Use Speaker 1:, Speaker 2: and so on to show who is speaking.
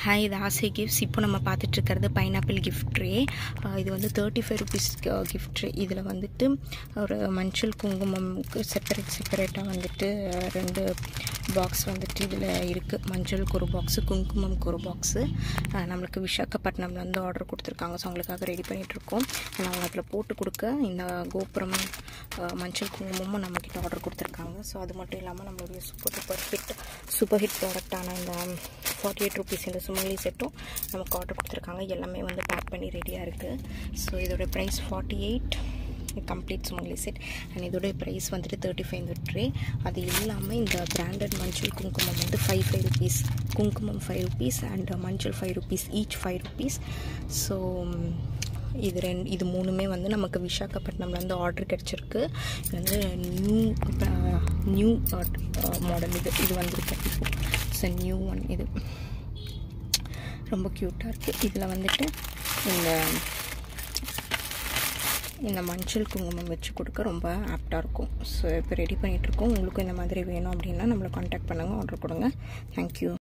Speaker 1: hi இது ஆசை gifts இப்போ நம்ம பார்த்துட்டு இருக்கிறது பைனாப்பிள் கிஃப்ட் ட்ரே இது வந்து thirty five rupees gift tray இதில் வந்துட்டு ஒரு மஞ்சள் குங்குமம்க்கு செப்பரேட் செப்பரேட்டாக வந்துட்டு அஹ், ரெண்டு பாக்ஸ் வந்துட்டு இதில் இருக்குது மஞ்சளுக்கு ஒரு பாக்ஸு குங்குமம்க்கு ஒரு பாக்ஸு நம்மளுக்கு விசாகப்பட்டினம்லேருந்து ஆர்டர் கொடுத்துருக்காங்க ஸோ அவங்களுக்காக ரெடி பண்ணிகிட்ருக்கோம் அவங்க அதில் போட்டு கொடுக்க இந்த கோபுரம் அஹ், மஞ்சள் குங்குமமும் நம்மக்கிட்ட ஆர்டர் கொடுத்துருக்காங்க ஸோ அது மட்டும் இல்லாமல் நம்மளுடைய super super hit super hit ப்ராடக்டான இந்த ஃபார்ட்டி எயிட் ருபீஸ் இந்த சுமங்கலி செட்டும் நமக்கு ஆர்டர் கொடுத்துருக்காங்க எல்லாமே வந்து பேக் பண்ணி ரெடியாக இருக்குது ஸோ இதோட price forty eight complete Sumangali set and இதோடைய ப்ரைஸ் வந்துட்டு தேர்ட்டி ஃபைவ் இந்த ட்ரே அது இல்லாமல் இந்த பிராண்டட் மஞ்சள் குங்குமம் வந்து ஃபைவ் ஃபைவ் ருபீஸ் குங்குமம் ஃபைவ் ருபீஸ் அண்ட் மஞ்சள் five rupees each five rupees so இது ரெண்டு இது மூணுமே வந்து நமக்கு விசாகப்பட்டினம்லேருந்து ஆர்டர் கிடச்சிருக்கு இது வந்து நியூ நியூ மாடல் இது இது வந்திருக்கு இப்போ ஸோ நியூ ஒன் இது ரொம்ப க்யூட்டாக இருக்குது இதில் வந்துட்டு இந்த இந்த மஞ்சள் குங்குமம் வச்சு கொடுக்க ரொம்ப ஆப்டாக இருக்கும் ஸோ இப்போ ரெடி பண்ணிகிட்ருக்கோம் உங்களுக்கும் இந்த மாதிரி வேணும் அப்படின்னா நம்மளை காண்டாக்ட் பண்ணுங்கள் ஆர்டர் கொடுங்க தேங்க்யூ